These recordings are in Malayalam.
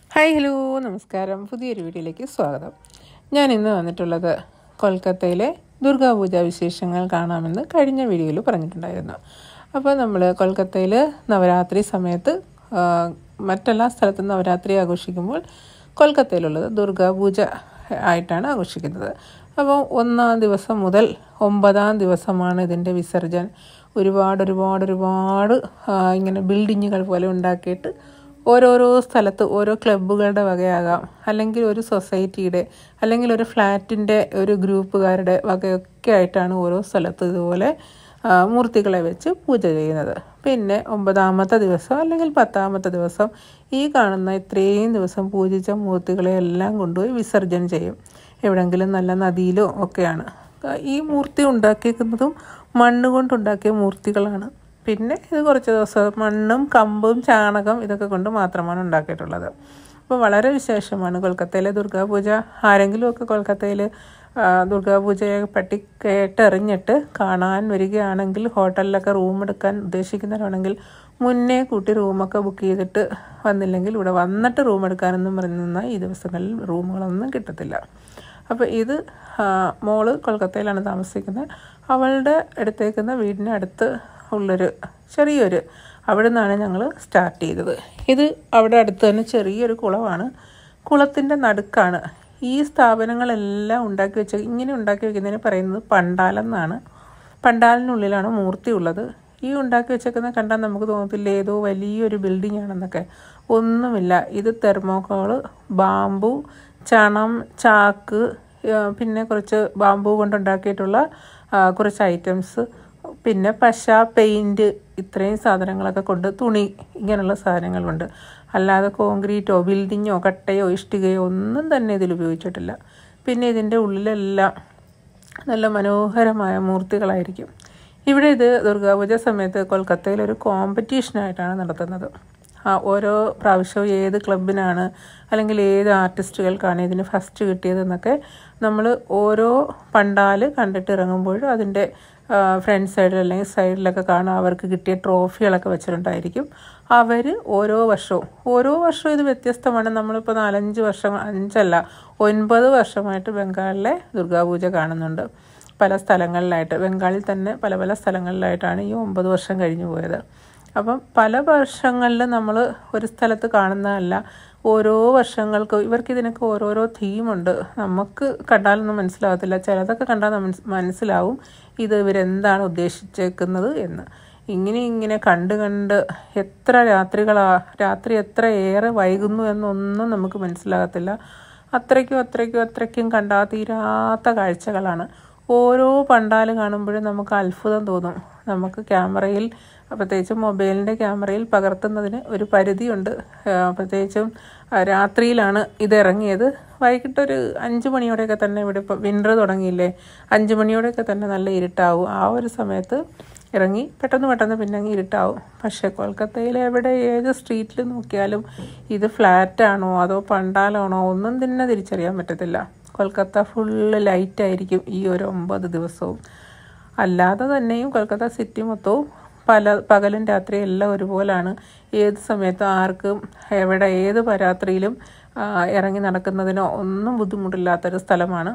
ഹായ് ഹലോ നമസ്കാരം പുതിയൊരു വീഡിയോയിലേക്ക് സ്വാഗതം ഞാൻ ഇന്ന് വന്നിട്ടുള്ളത് കൊൽക്കത്തയിലെ ദുർഗാപൂജ വിശേഷങ്ങൾ കാണാമെന്ന് കഴിഞ്ഞ വീഡിയോയിൽ പറഞ്ഞിട്ടുണ്ടായിരുന്നു അപ്പോൾ നമ്മൾ കൊൽക്കത്തയിൽ നവരാത്രി സമയത്ത് ആ, മറ്റെല്ലാ സ്ഥലത്തും നവരാത്രി ആഘോഷിക്കുമ്പോൾ കൊൽക്കത്തയിലുള്ളത് ദുർഗാപൂജ ആയിട്ടാണ് ആഘോഷിക്കുന്നത് അപ്പോൾ ഒന്നാം ദിവസം മുതൽ ഒമ്പതാം ദിവസമാണ് ഇതിൻ്റെ വിസർജൻ ഒരുപാട് ഒരുപാട് ഒരുപാട് ആ, ഇങ്ങനെ ബിൽഡിങ്ങുകൾ പോലെ ഉണ്ടാക്കിയിട്ട് ഓരോരോ സ്ഥലത്ത് ഓരോ ക്ലബ്ബുകളുടെ വകയാകാം അല്ലെങ്കിൽ ഒരു സൊസൈറ്റിയുടെ അല്ലെങ്കിൽ ഒരു ഫ്ലാറ്റിൻ്റെ ഒരു ഗ്രൂപ്പുകാരുടെ വകയൊക്കെ ആയിട്ടാണ് ഓരോ സ്ഥലത്ത് ഇതുപോലെ ആ, മൂർത്തികളെ വെച്ച് പൂജ ചെയ്യുന്നത് പിന്നെ ഒമ്പതാമത്തെ ദിവസം അല്ലെങ്കിൽ പത്താമത്തെ ദിവസം ഈ കാണുന്ന ഇത്രയും ദിവസം പൂജിച്ച മൂർത്തികളെ എല്ലാം കൊണ്ടുപോയി വിസർജനം ചെയ്യും എവിടെയെങ്കിലും നല്ല നദിയിലോ ഒക്കെയാണ് ഈ മൂർത്തി ഉണ്ടാക്കിയിരിക്കുന്നതും മണ്ണ് കൊണ്ടുണ്ടാക്കിയ മൂർത്തികളാണ് പിന്നെ ഇത് കുറച്ച് ദിവസം മണ്ണും കമ്പും ചാണകം ഇതൊക്കെ കൊണ്ട് മാത്രമാണ് ഉണ്ടാക്കിയിട്ടുള്ളത് അപ്പോൾ വളരെ വിശേഷമാണ് കൊൽക്കത്തയിലെ ദുർഗാപൂജ ആരെങ്കിലുമൊക്കെ കൊൽക്കത്തയിൽ ആ, ദുർഗാപൂജയെ പറ്റി കേട്ടറിഞ്ഞിട്ട് കാണാൻ വരികയാണെങ്കിൽ ഹോട്ടലിലൊക്കെ റൂം എടുക്കാൻ ഉദ്ദേശിക്കുന്നവരാണെങ്കിൽ മുന്നേ കൂട്ടി റൂമൊക്കെ ബുക്ക് ചെയ്തിട്ട് വന്നില്ലെങ്കിൽ ഇവിടെ വന്നിട്ട് റൂം എടുക്കാനെന്നും പറഞ്ഞു നിന്നാൽ ഈ ദിവസങ്ങളിൽ റൂമുകളൊന്നും കിട്ടത്തില്ല അപ്പോൾ ഇത് ആ, മോള് കൊൽക്കത്തയിലാണ് താമസിക്കുന്നത് അവളുടെ അടുത്തേക്കുന്ന വീടിന് അടുത്ത് ഉള്ളൊരു ചെറിയൊരു അവിടെ നിന്നാണ് ഞങ്ങൾ സ്റ്റാർട്ട് ചെയ്തത് ഇത് അവിടെ അടുത്ത് തന്നെ ചെറിയൊരു കുളമാണ് കുളത്തിൻ്റെ നടുക്കാണ് ഈ സ്ഥാപനങ്ങളെല്ലാം ഉണ്ടാക്കി വെച്ച ഇങ്ങനെ ഉണ്ടാക്കി വെക്കുന്നതിന് പറയുന്നത് പണ്ടാലം എന്നാണ് പണ്ടാലിനുള്ളിലാണ് മൂർത്തി ഉള്ളത് ഈ ഉണ്ടാക്കി വെച്ചേക്കുന്ന കണ്ടാൽ നമുക്ക് തോന്നത്തില്ല ഏതോ വലിയൊരു ബിൽഡിംഗ് ആണെന്നൊക്കെ ഒന്നുമില്ല ഇത് തെർമോക്കോള് ബാമ്പു ചണം ചാക്ക് ആ, പിന്നെ കുറച്ച് ബാമ്പു കൊണ്ടുണ്ടാക്കിയിട്ടുള്ള ആ, കുറച്ച് ഐറ്റംസ് പിന്നെ പശ പെയിൻറ്റ് ഇത്രയും സാധനങ്ങളൊക്കെ കൊണ്ട് തുണി ഇങ്ങനെയുള്ള സാധനങ്ങളുണ്ട് അല്ലാതെ കോൺക്രീറ്റോ ബിൽഡിങ്ങോ കട്ടയോ ഇഷ്ടികയോ ഒന്നും തന്നെ ഇതിൽ ഉപയോഗിച്ചിട്ടില്ല പിന്നെ ഇതിൻ്റെ ഉള്ളിലെല്ലാം നല്ല മനോഹരമായ മൂർത്തികളായിരിക്കും ഇവിടെ ഇത് ദുർഗാപൂജ സമയത്ത് കൊൽക്കത്തയിൽ ഒരു കോമ്പറ്റീഷനായിട്ടാണ് നടത്തുന്നത് ആ ഓരോ പ്രാവശ്യവും ഏത് ക്ലബിനാണ് അല്ലെങ്കിൽ ഏത് ആർട്ടിസ്റ്റുകൾക്കാണ് ഇതിന് ഫസ്റ്റ് കിട്ടിയതെന്നൊക്കെ നമ്മൾ ഓരോ പണ്ടാൽ കണ്ടിട്ട് ഇറങ്ങുമ്പോഴും അതിൻ്റെ ഫ്രണ്ട് സൈഡിൽ അല്ലെങ്കിൽ സൈഡിലൊക്കെ കാണാം അവർക്ക് കിട്ടിയ ട്രോഫികളൊക്കെ വെച്ചിട്ടുണ്ടായിരിക്കും അവർ ഓരോ വർഷവും ഓരോ വർഷവും ഇത് വ്യത്യസ്തമാണ് നമ്മളിപ്പോൾ നാലഞ്ച് വർഷം അഞ്ചല്ല ഒൻപത് വർഷമായിട്ട് ബംഗാളിലെ ദുർഗാപൂജ കാണുന്നുണ്ട് പല സ്ഥലങ്ങളിലായിട്ട് ബംഗാളിൽ തന്നെ പല പല സ്ഥലങ്ങളിലായിട്ടാണ് ഈ ഒമ്പത് വർഷം കഴിഞ്ഞു പോയത് അപ്പം പല വർഷങ്ങളിൽ നമ്മൾ ഒരു സ്ഥലത്ത് കാണുന്നതല്ല ഓരോ വർഷങ്ങൾക്ക് ഇവർക്ക് ഇതിനൊക്കെ ഓരോരോ തീമുണ്ട് നമുക്ക് കണ്ടാലൊന്നും മനസ്സിലാകത്തില്ല ചിലതൊക്കെ കണ്ടാൽ മനസ് മനസ്സിലാവും ഇത് ഇവരെന്താണ് ഉദ്ദേശിച്ചേക്കുന്നത് എന്ന് ഇങ്ങനെ ഇങ്ങനെ കണ്ട് കണ്ട് എത്ര രാത്രികളാ രാത്രി എത്ര ഏറെ വൈകുന്നു എന്നൊന്നും നമുക്ക് മനസ്സിലാകത്തില്ല അത്രയ്ക്കും അത്രയ്ക്കും അത്രയ്ക്കും കണ്ടാ തീരാത്ത കാഴ്ചകളാണ് ഓരോ പണ്ടാൽ കാണുമ്പോഴും നമുക്ക് അത്ഭുതം തോന്നും നമുക്ക് ക്യാമറയിൽ പ്രത്യേകിച്ചും മൊബൈലിൻ്റെ ക്യാമറയിൽ പകർത്തുന്നതിന് ഒരു പരിധിയുണ്ട് ആ, പ്രത്യേകിച്ചും ആ, രാത്രിയിലാണ് ഇത് ഇറങ്ങിയത് വൈകിട്ടൊരു അഞ്ച് മണിയോടെയൊക്കെ തന്നെ ഇവിടെ ഇപ്പോൾ വിൻ്റർ തുടങ്ങിയില്ലേ അഞ്ച് മണിയോടെയൊക്കെ തന്നെ നല്ല ഇരുട്ടാവും ആ ഒരു സമയത്ത് ഇറങ്ങി പെട്ടെന്ന് പെട്ടെന്ന് പിന്നെ അങ്ങ് ഇരുട്ടാവും പക്ഷേ കൊൽക്കത്തയിൽ എവിടെ ഏത് സ്ട്രീറ്റിൽ നോക്കിയാലും ഇത് ഫ്ലാറ്റാണോ അതോ പണ്ടാലാണോ ഒന്നും തന്നെ തിരിച്ചറിയാൻ പറ്റത്തില്ല കൊൽക്കത്ത ഫുള്ള് ലൈറ്റായിരിക്കും ഈ ഒരു ഒമ്പത് ദിവസവും അല്ലാതെ തന്നെയും കൊൽക്കത്ത സിറ്റി മൊത്തവും പല പകലും രാത്രിയും എല്ലാം ഒരുപോലാണ് ഏത് സമയത്തും ആർക്കും എവിടെ ഏത് പരാത്രിയിലും ആ, ഇറങ്ങി നടക്കുന്നതിനോ ഒന്നും ബുദ്ധിമുട്ടില്ലാത്തൊരു സ്ഥലമാണ്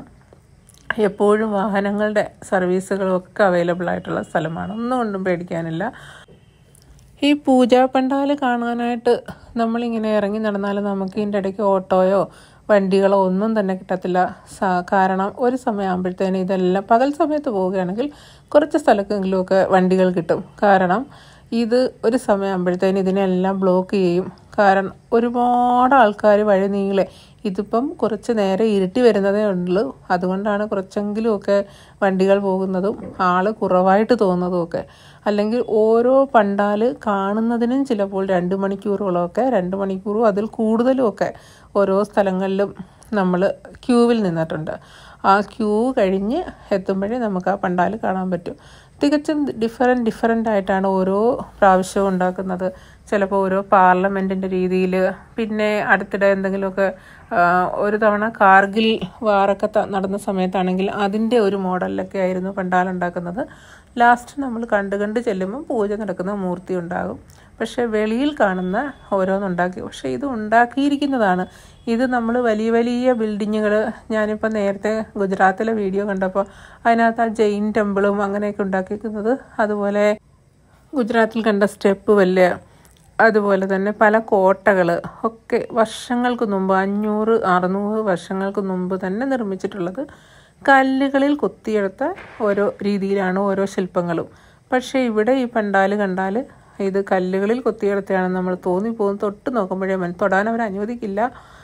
എപ്പോഴും വാഹനങ്ങളുടെ സർവീസുകളും ഒക്കെ അവൈലബിൾ ആയിട്ടുള്ള സ്ഥലമാണ് ഒന്നും കൊണ്ടും പേടിക്കാനില്ല ഈ പൂജാ പണ്ടാല് കാണാനായിട്ട് നമ്മളിങ്ങനെ ഇറങ്ങി നടന്നാൽ നമുക്ക് ഇതിൻ്റെ ഇടയ്ക്ക് ഓട്ടോയോ വണ്ടികളോ ഒന്നും തന്നെ കിട്ടത്തില്ല സ- കാരണം ഒരു സമയമാകുമ്പോഴത്തേന് ഇതെല്ലാം പകൽ സമയത്ത് പോവുകയാണെങ്കിൽ കുറച്ച് സ്ഥലത്തെങ്കിലുമൊക്കെ വണ്ടികൾ കിട്ടും കാരണം ഇത് ഒരു സമയമാകുമ്പോഴത്തേന് ഇതിനെല്ലാം ബ്ലോക്ക് ചെയ്യും കാരണം ഒരുപാട് ആൾക്കാർ വഴി നീളെ ഇതിപ്പം കുറച്ച് നേരെ ഇരുട്ടി വരുന്നതേ ഉള്ളൂ അതുകൊണ്ടാണ് കുറച്ചെങ്കിലുമൊക്കെ വണ്ടികൾ പോകുന്നതും ആൾ കുറവായിട്ട് തോന്നുന്നതും ഒക്കെ അല്ലെങ്കിൽ ഓരോ പണ്ടാൽ കാണുന്നതിനും ചിലപ്പോൾ രണ്ട് മണിക്കൂറുകളൊക്കെ രണ്ട് മണിക്കൂറും അതിൽ കൂടുതലും ഒക്കെ ഓരോ സ്ഥലങ്ങളിലും നമ്മൾ ക്യൂവിൽ നിന്നിട്ടുണ്ട് ആ ക്യൂ കഴിഞ്ഞ് എത്തുമ്പോഴേ നമുക്ക് ആ പണ്ടാൽ കാണാൻ പറ്റും തികച്ചും ഡിഫറെൻറ്റ് ഡിഫറെൻ്റ് ആയിട്ടാണ് ഓരോ പ്രാവശ്യവും ഉണ്ടാക്കുന്നത് ചിലപ്പോൾ ഓരോ പാർലമെൻറ്റിൻ്റെ രീതിയിൽ പിന്നെ അടുത്തിടെ എന്തെങ്കിലുമൊക്കെ ആ, ഒരു തവണ കാർഗിൽ വാറൊക്കെ ത- നടന്ന സമയത്താണെങ്കിൽ അതിൻ്റെ ഒരു മോഡലിലൊക്കെ ആയിരുന്നു പണ്ടാലുണ്ടാക്കുന്നത് ലാസ്റ്റ് നമ്മൾ കണ്ട് കണ്ട് ചെല്ലുമ്പോൾ പൂജ നടക്കുന്ന മൂർത്തി ഉണ്ടാകും പക്ഷേ വെളിയിൽ കാണുന്ന ഓരോന്നുണ്ടാക്കി പക്ഷേ ഇത് ഉണ്ടാക്കിയിരിക്കുന്നതാണ് ഇത് നമ്മൾ വലിയ വലിയ ബിൽഡിങ്ങുകൾ ഞാനിപ്പോൾ നേരത്തെ ഗുജറാത്തിലെ വീഡിയോ കണ്ടപ്പോൾ അതിനകത്ത് ആ ജെയിൻ ടെമ്പിളും അങ്ങനെയൊക്കെ ഉണ്ടാക്കിയിരിക്കുന്നത് അതുപോലെ ഗുജറാത്തിൽ കണ്ട സ്റ്റെപ്പ് വല്ല് അതുപോലെ തന്നെ പല കോട്ടകൾ ഒക്കെ വർഷങ്ങൾക്ക് മുമ്പ് അഞ്ഞൂറ് അറുന്നൂറ് വർഷങ്ങൾക്ക് മുമ്പ് തന്നെ നിർമ്മിച്ചിട്ടുള്ളത് കല്ലുകളിൽ കൊത്തിയെടുത്ത ഓരോ രീതിയിലാണ് ഓരോ ശില്പങ്ങളും പക്ഷേ ഇവിടെ ഈ പണ്ടാല് കണ്ടാൽ ഇത് കല്ലുകളിൽ കൊത്തിയെടുത്തതാണ് നമ്മൾ തോന്നിപ്പോകും തൊട്ട് നോക്കുമ്പോഴേ മൻ തൊടാൻ അവർ അനുവദിക്കില്ല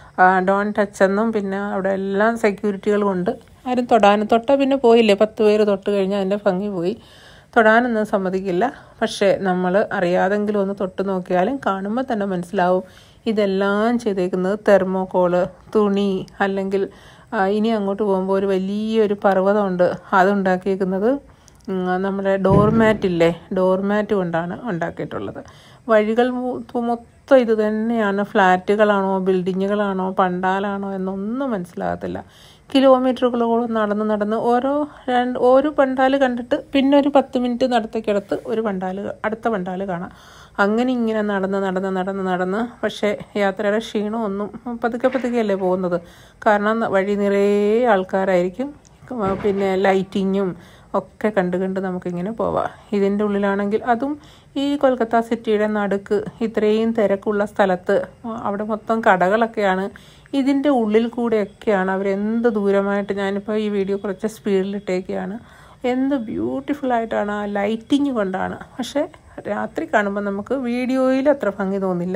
ഡോൺ ടച്ച് എന്നും പിന്നെ അവിടെ എല്ലാം സെക്യൂരിറ്റികളും ഉണ്ട് ആരും തൊടാനും തൊട്ട പിന്നെ പോയില്ലേ പത്ത് പേര് തൊട്ട് കഴിഞ്ഞാൽ അതിൻ്റെ ഭംഗി പോയി തൊടാനൊന്നും സമ്മതിക്കില്ല പക്ഷേ നമ്മൾ അറിയാതെങ്കിലും ഒന്ന് തൊട്ട് നോക്കിയാലും കാണുമ്പോൾ തന്നെ മനസ്സിലാവും ഇതെല്ലാം ചെയ്തേക്കുന്നത് തെർമോക്കോള് തുണി അല്ലെങ്കിൽ ആ, ഇനി അങ്ങോട്ട് പോകുമ്പോൾ ഒരു വലിയൊരു പർവ്വതമുണ്ട് അതുണ്ടാക്കിയേക്കുന്നത് ഉം, നമ്മുടെ ഡോർമാറ്റ് ഇല്ലേ ഡോർമാറ്റ് കൊണ്ടാണ് ഉണ്ടാക്കിയിട്ടുള്ളത് വഴികൾ മൊ- മൊത്തം ഇത് തന്നെയാണ് ഫ്ലാറ്റുകളാണോ ബിൽഡിങ്ങുകളാണോ പണ്ടാലാണോ എന്നൊന്നും മനസ്സിലാകത്തില്ല കിലോമീറ്ററുകളോളം നടന്ന് നടന്ന് ഓരോ രണ്ട് ഒരു പണ്ടാല് കണ്ടിട്ട് പിന്നെ ഒരു പത്ത് മിനിറ്റ് നടത്തേക്കടുത്ത് ഒരു പണ്ടാല് അടുത്ത പണ്ടാല് കാണാം അങ്ങനെ ഇങ്ങനെ നടന്ന് നടന്ന് നടന്ന് നടന്ന് പക്ഷേ യാത്രയുടെ ക്ഷീണമൊന്നും പതുക്കെ പതുക്കെയല്ലേ പോകുന്നത് കാരണം വഴി നിറയെ ആൾക്കാരായിരിക്കും പിന്നെ ലൈറ്റിങ്ങും ഒക്കെ കണ്ട് കണ്ട് നമുക്കിങ്ങനെ പോവാം ഇതിൻ്റെ ഉള്ളിലാണെങ്കിൽ അതും ഈ കൊൽക്കത്ത സിറ്റിയുടെ നടുക്ക് ഇത്രയും തിരക്കുള്ള സ്ഥലത്ത് അവിടെ മൊത്തം കടകളൊക്കെയാണ് ഇതിൻ്റെ ഉള്ളിൽ കൂടെയൊക്കെയാണ് അവരെന്ത് ദൂരമായിട്ട് ഞാനിപ്പോൾ ഈ വീഡിയോ കുറച്ച് സ്പീഡിലിട്ടേക്കാണ് എന്ത് ബ്യൂട്ടിഫുൾ ആയിട്ടാണ് ആ ലൈറ്റിങ് കൊണ്ടാണ് പക്ഷേ രാത്രി കാണുമ്പോൾ നമുക്ക് വീഡിയോയിൽ അത്ര ഭംഗി തോന്നില്ല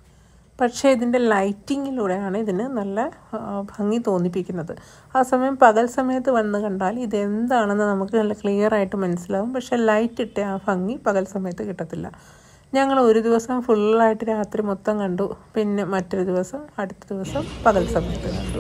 പക്ഷേ ഇതിൻ്റെ ലൈറ്റിങ്ങിലൂടെയാണ് ഇതിന് നല്ല ആ, ഭംഗി തോന്നിപ്പിക്കുന്നത് ആ സമയം പകൽ സമയത്ത് വന്ന് കണ്ടാൽ ഇതെന്താണെന്ന് നമുക്ക് നല്ല ക്ലിയർ ആയിട്ട് മനസ്സിലാവും പക്ഷേ ലൈറ്റ് ഇട്ട ആ ഭംഗി പകൽ സമയത്ത് കിട്ടത്തില്ല ഞങ്ങൾ ഒരു ദിവസം ഫുള്ളായിട്ട് രാത്രി മൊത്തം കണ്ടു പിന്നെ മറ്റൊരു ദിവസം അടുത്ത ദിവസം പകൽ സമയത്ത് കണ്ടു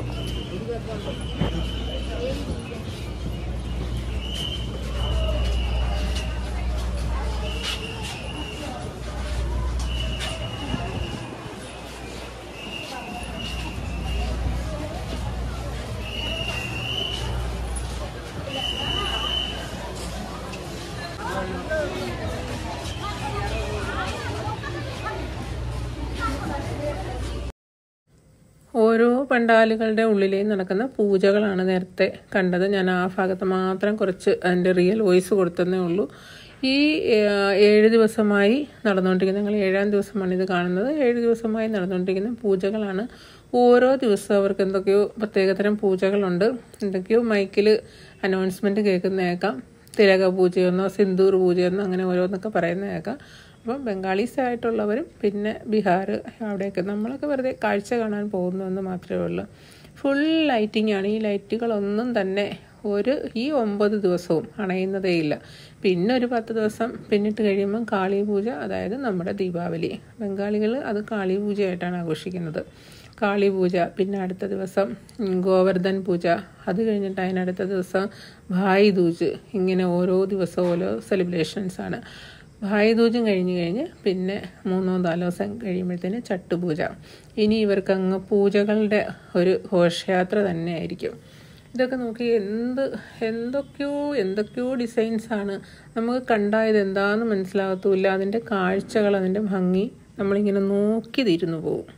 ഓരോ പണ്ടാലുകളുടെ ഉള്ളിലേയും നടക്കുന്ന പൂജകളാണ് നേരത്തെ കണ്ടത് ഞാൻ ആ ഭാഗത്ത് മാത്രം കുറച്ച് അതിൻ്റെ റിയൽ വോയിസ് കൊടുത്തതേ ഉള്ളൂ ഈ ആ, ഏഴ് ദിവസമായി നടന്നുകൊണ്ടിരിക്കുന്ന ഞങ്ങൾ ഏഴാം ദിവസമാണ് ഇത് കാണുന്നത് ഏഴ് ദിവസമായി നടന്നുകൊണ്ടിരിക്കുന്ന പൂജകളാണ് ഓരോ ദിവസവും അവർക്ക് എന്തൊക്കെയോ പ്രത്യേകതരം പൂജകളുണ്ട് എന്തൊക്കെയോ മൈക്കിൽ അനൗൺസ്മെൻറ്റ് കേൾക്കുന്നേക്കാം തിലക പൂജയെന്നോ സിന്ദൂർ പൂജയെന്നോ അങ്ങനെ ഓരോന്നൊക്കെ പറയുന്നത് കേൾക്കാം അപ്പം ബംഗാളീസ് ആയിട്ടുള്ളവരും പിന്നെ ബീഹാർ അവിടെയൊക്കെ നമ്മളൊക്കെ വെറുതെ കാഴ്ച കാണാൻ പോകുന്നതെന്ന് മാത്രമേ ഉള്ളൂ ഫുൾ ലൈറ്റിംഗ് ആണ് ഈ ലൈറ്റുകളൊന്നും തന്നെ ഒരു ഈ ഒമ്പത് ദിവസവും അണയുന്നതേയില്ല പിന്നെ ഒരു പത്ത് ദിവസം പിന്നിട്ട് കഴിയുമ്പം കാളി പൂജ അതായത് നമ്മുടെ ദീപാവലി ബംഗാളികൾ അത് കാളി പൂജയായിട്ടാണ് ആഘോഷിക്കുന്നത് കാളി പൂജ പിന്നെ അടുത്ത ദിവസം ഉം, ഗോവർദ്ധൻ പൂജ അത് കഴിഞ്ഞിട്ട് അതിനടുത്ത ദിവസം ഭായ് ദൂജ് ഇങ്ങനെ ഓരോ ദിവസവും ഓരോ സെലിബ്രേഷൻസ് ആണ് ഭായ് ദൂജും കഴിഞ്ഞ് കഴിഞ്ഞ് പിന്നെ മൂന്നോ നാലോ ദിവസം കഴിയുമ്പോഴത്തേന് ചട്ടുപൂജ ഇനി ഇവർക്ക് അങ്ങ് പൂജകളുടെ ഒരു ഘോഷയാത്ര തന്നെ ആയിരിക്കും ഇതൊക്കെ നോക്കി എന്ത് എന്തൊക്കെയോ എന്തൊക്കെയോ ഡിസൈൻസ് ആണ് നമുക്ക് കണ്ടായത് എന്താണെന്ന് മനസ്സിലാകത്തുമില്ല അതിൻ്റെ കാഴ്ചകൾ അതിൻ്റെ ഭംഗി നമ്മളിങ്ങനെ നോക്കി തിരുന്നു പോകും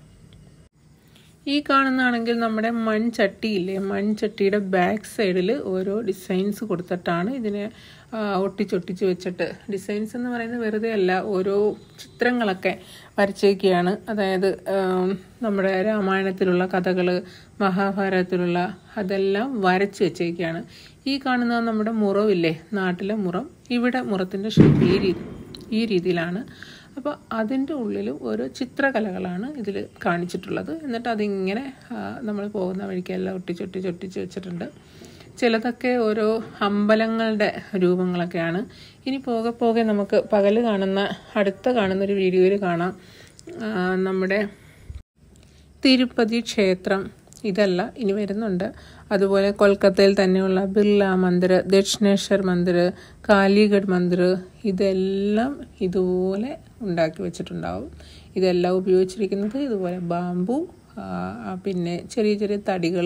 ഈ കാണുന്നതാണെങ്കിൽ നമ്മുടെ മൺചട്ടിയില്ലേ മൺചട്ടിയുടെ ബാക്ക് സൈഡിൽ ഓരോ ഡിസൈൻസ് കൊടുത്തിട്ടാണ് ഇതിനെ ആ, ഒട്ടിച്ചൊട്ടിച്ച് വെച്ചിട്ട് ഡിസൈൻസ് എന്ന് പറയുന്നത് വെറുതെ അല്ല ഓരോ ചിത്രങ്ങളൊക്കെ വരച്ചേക്കുകയാണ് അതായത് ആം, നമ്മുടെ രാമായണത്തിലുള്ള കഥകൾ മഹാഭാരതത്തിലുള്ള അതെല്ലാം വരച്ച് വെച്ചേക്കുകയാണ് ഈ കാണുന്ന നമ്മുടെ മുറവില്ലേ നാട്ടിലെ മുറം ഇവിടെ മുറത്തിൻ്റെ ഷേപ്പ് ഈ രീതി ഈ രീതിയിലാണ് അപ്പോൾ അതിൻ്റെ ഉള്ളിൽ ഓരോ ചിത്രകലകളാണ് ഇതിൽ കാണിച്ചിട്ടുള്ളത് എന്നിട്ട് അതിങ്ങനെ നമ്മൾ പോകുന്ന വഴിക്കെല്ലാം ഒട്ടിച്ചൊട്ടിച്ച് ഒട്ടിച്ച് വെച്ചിട്ടുണ്ട് ചിലതൊക്കെ ഓരോ അമ്പലങ്ങളുടെ രൂപങ്ങളൊക്കെയാണ് ഇനി പോകെ പോകെ നമുക്ക് പകൽ കാണുന്ന അടുത്ത കാണുന്നൊരു വീഡിയോയിൽ കാണാം ആ, നമ്മുടെ തിരുപ്പതി ക്ഷേത്രം ഇതല്ല ഇനി വരുന്നുണ്ട് അതുപോലെ കൊൽക്കത്തയിൽ തന്നെയുള്ള ബിർള മന്ദിർ ദക്ഷിണേശ്വർ മന്ദിർ കാലിഗഡ് മന്ദിർ ഇതെല്ലാം ഇതുപോലെ ഉണ്ടാക്കി വെച്ചിട്ടുണ്ടാവും ഇതെല്ലാം ഉപയോഗിച്ചിരിക്കുന്നത് ഇതുപോലെ ബാമ്പു ആ, ആ, പിന്നെ ചെറിയ ചെറിയ തടികൾ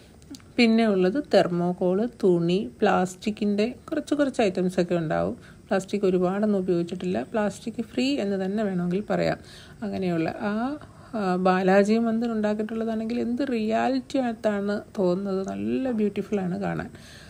പിന്നെ ഉള്ളത് തെർമോകോള് തുണി പ്ലാസ്റ്റിക്കിൻ്റെ കുറച്ച് കുറച്ച് ഐറ്റംസ് ഒക്കെ ഉണ്ടാവും പ്ലാസ്റ്റിക് ഒരുപാടൊന്നും ഉപയോഗിച്ചിട്ടില്ല പ്ലാസ്റ്റിക് ഫ്രീ എന്ന് തന്നെ വേണമെങ്കിൽ പറയാം അങ്ങനെയുള്ള ആ ആ, ബാലാജി മന്ദിർ ഉണ്ടാക്കിയിട്ടുള്ളതാണെങ്കിൽ എന്ത് റിയാലിറ്റി ആയിട്ടാണ് തോന്നുന്നത് നല്ല ബ്യൂട്ടിഫുള്ളാണ് കാണാൻ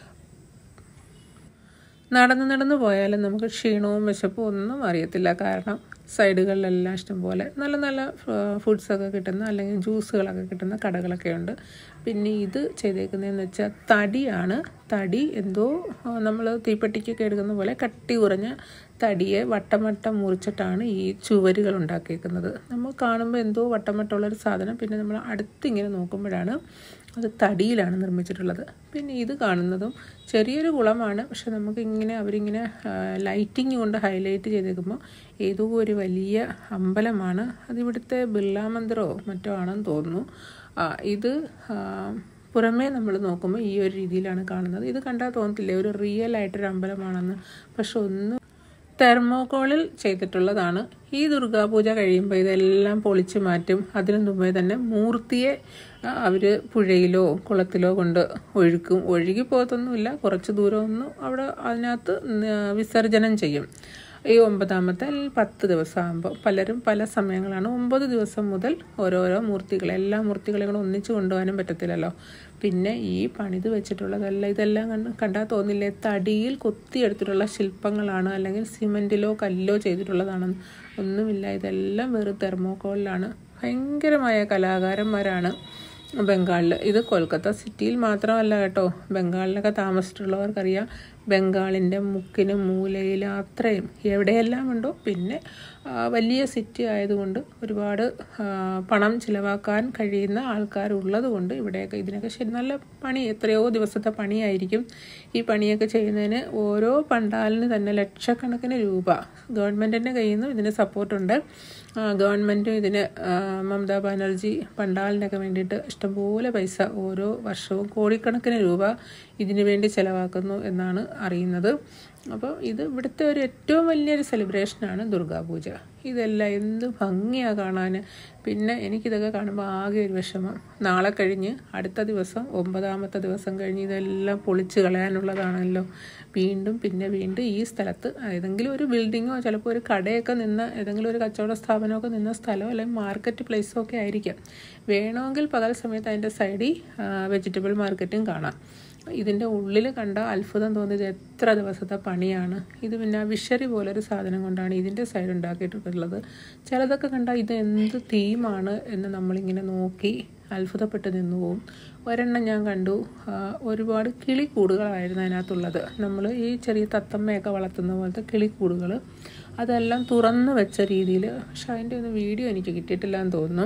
നടന്ന് നടന്ന് പോയാലും നമുക്ക് ക്ഷീണവും വിശപ്പും ഒന്നും അറിയത്തില്ല കാരണം സൈഡുകളിലെല്ലാം ഇഷ്ടംപോലെ നല്ല നല്ല ഫുഡ്സൊക്കെ കിട്ടുന്ന അല്ലെങ്കിൽ ജ്യൂസുകളൊക്കെ കിട്ടുന്ന കടകളൊക്കെ ഉണ്ട് പിന്നെ ഇത് ചെയ്തേക്കുന്നതെന്ന് വെച്ചാൽ തടിയാണ് തടി എന്തോ നമ്മൾ തീപ്പെട്ടിക്കൊക്കെ എടുക്കുന്ന പോലെ കട്ടി കുറഞ്ഞ തടിയെ വട്ടം വട്ടം മുറിച്ചിട്ടാണ് ഈ ചുവരുകൾ ഉണ്ടാക്കിയേക്കുന്നത് നമ്മൾ കാണുമ്പോൾ എന്തോ വട്ടം വട്ടമുള്ളൊരു സാധനം പിന്നെ നമ്മൾ അടുത്തിങ്ങനെ നോക്കുമ്പോഴാണ് അത് തടിയിലാണ് നിർമ്മിച്ചിട്ടുള്ളത് പിന്നെ ഇത് കാണുന്നതും ചെറിയൊരു കുളമാണ് പക്ഷെ നമുക്ക് ഇങ്ങനെ അവരിങ്ങനെ ലൈറ്റിംഗ് കൊണ്ട് ഹൈലൈറ്റ് ചെയ്തേക്കുമ്പോൾ ഏതോ ഒരു വലിയ അമ്പലമാണ് അതിവിടുത്തെ ബിർളാ മന്ദിറോ മറ്റോ ആണെന്ന് തോന്നുന്നു ആ, ഇത് ആ, പുറമേ നമ്മൾ നോക്കുമ്പോൾ ഈ ഒരു രീതിയിലാണ് കാണുന്നത് ഇത് കണ്ടാൽ തോന്നത്തില്ലേ ഒരു റിയൽ ആയിട്ടൊരു അമ്പലമാണെന്ന് പക്ഷെ ഒന്നും തെർമോകോളിൽ ചെയ്തിട്ടുള്ളതാണ് ഈ ദുർഗാപൂജ കഴിയുമ്പോൾ ഇതെല്ലാം പൊളിച്ചു മാറ്റും അതിനു മുമ്പേ തന്നെ മൂർത്തിയെ അവർ പുഴയിലോ കുളത്തിലോ കൊണ്ട് ഒഴുക്കും ഒഴുകി പോകത്തൊന്നുമില്ല കുറച്ച് ദൂരം ഒന്ന് അവിടെ അതിനകത്ത് ന- വിസർജനം ചെയ്യും ഈ ഒമ്പതാമത്തെ അല്ലെങ്കിൽ പത്ത് ദിവസം ആകുമ്പോൾ പലരും പല സമയങ്ങളാണ് ഒമ്പത് ദിവസം മുതൽ ഓരോരോ മൂർത്തികൾ എല്ലാ മൂർത്തികളെയും കൂടെ ഒന്നിച്ച് കൊണ്ടുപോകാനും പറ്റത്തില്ലല്ലോ പിന്നെ ഈ പണിത് വെച്ചിട്ടുള്ളതെല്ലാം ഇതെല്ലാം കണ്ട് കണ്ടാൽ തോന്നില്ലേ തടിയിൽ കൊത്തിയെടുത്തിട്ടുള്ള ശില്പങ്ങളാണ് അല്ലെങ്കിൽ സിമെൻറ്റിലോ കല്ലോ ചെയ്തിട്ടുള്ളതാണെന്ന് ഒന്നുമില്ല ഇതെല്ലാം വെറും തെർമോക്കോളിലാണ് ഭയങ്കരമായ കലാകാരന്മാരാണ് ബംഗാളിൽ ഇത് കൊൽക്കത്ത സിറ്റിയിൽ മാത്രമല്ല കേട്ടോ ബംഗാളിലൊക്കെ താമസിച്ചിട്ടുള്ളവർക്കറിയാം ബംഗാളിൻ്റെ മുക്കിനും മൂലയിലും അത്രയും എവിടെയെല്ലാം ഉണ്ടോ പിന്നെ ആ, വലിയ സിറ്റി ആയതുകൊണ്ട് ഒരുപാട് ആ, പണം ചിലവാക്കാൻ കഴിയുന്ന ആൾക്കാരുള്ളത് കൊണ്ട് ഇവിടെയൊക്കെ ഇതിനൊക്കെ ശരി നല്ല പണി എത്രയോ ദിവസത്തെ പണിയായിരിക്കും ഈ പണിയൊക്കെ ചെയ്യുന്നതിന് ഓരോ പണ്ടാലിന് തന്നെ ലക്ഷക്കണക്കിന് രൂപ ഗവൺമെൻറ്റിൻ്റെ കയ്യിൽ നിന്ന് ഇതിന് സപ്പോർട്ടുണ്ട് ഗവൺമെൻറ്റും ഇതിന് ആ, മമതാ ബാനർജി പണ്ടാലിനൊക്കെ വേണ്ടിയിട്ട് ഇഷ്ടംപോലെ പൈസ ഓരോ വർഷവും കോടിക്കണക്കിന് രൂപ ഇതിനു വേണ്ടി ചിലവാക്കുന്നു എന്നാണ് അറിയുന്നത് അപ്പോൾ ഇത് ഇവിടുത്തെ ഒരു ഏറ്റവും വലിയൊരു സെലിബ്രേഷനാണ് ദുർഗാപൂജ ഇതെല്ലാം എന്ത് ഭംഗിയാണ് കാണാൻ പിന്നെ എനിക്കിതൊക്കെ കാണുമ്പോൾ ആകെ ഒരു വിഷമം നാളെ കഴിഞ്ഞ് അടുത്ത ദിവസം ഒമ്പതാമത്തെ ദിവസം കഴിഞ്ഞ് ഇതെല്ലാം പൊളിച്ച് കളയാനുള്ളതാണല്ലോ വീണ്ടും പിന്നെ വീണ്ടും ഈ സ്ഥലത്ത് ഏതെങ്കിലും ഒരു ബിൽഡിങ്ങോ ചിലപ്പോൾ ഒരു കടയൊക്കെ നിന്ന ഏതെങ്കിലും ഒരു കച്ചവട സ്ഥാപനമൊക്കെ നിന്ന സ്ഥലമോ അല്ലെങ്കിൽ മാർക്കറ്റ് പ്ലേസോ ഒക്കെ ആയിരിക്കാം വേണമെങ്കിൽ പകൽ സമയത്ത് അതിൻ്റെ സൈഡിൽ വെജിറ്റബിൾ മാർക്കറ്റും കാണാം ഇതിൻ്റെ ഉള്ളിൽ കണ്ട അത്ഭുതം തോന്നിയത് എത്ര ദിവസത്തെ പണിയാണ് ഇത് പിന്നെ വിഷറി പോലൊരു സാധനം കൊണ്ടാണ് ഇതിൻ്റെ സൈഡ് ഉണ്ടാക്കിയിട്ടുള്ളത് ചിലതൊക്കെ കണ്ടാൽ ഇത് എന്ത് തീമാണ് എന്ന് നമ്മളിങ്ങനെ നോക്കി അത്ഭുതപ്പെട്ട് നിന്നു പോവും ഒരെണ്ണം ഞാൻ കണ്ടു ആ, ഒരുപാട് കിളിക്കൂടുകളായിരുന്നു അതിനകത്തുള്ളത് നമ്മൾ ഈ ചെറിയ തത്തമ്മയൊക്കെ വളർത്തുന്ന പോലത്തെ കിളിക്കൂടുകൾ അതെല്ലാം തുറന്ന് വെച്ച രീതിയിൽ പക്ഷെ അതിൻ്റെ ഒന്നും വീഡിയോ എനിക്ക് കിട്ടിയിട്ടില്ല എന്ന് തോന്നുന്നു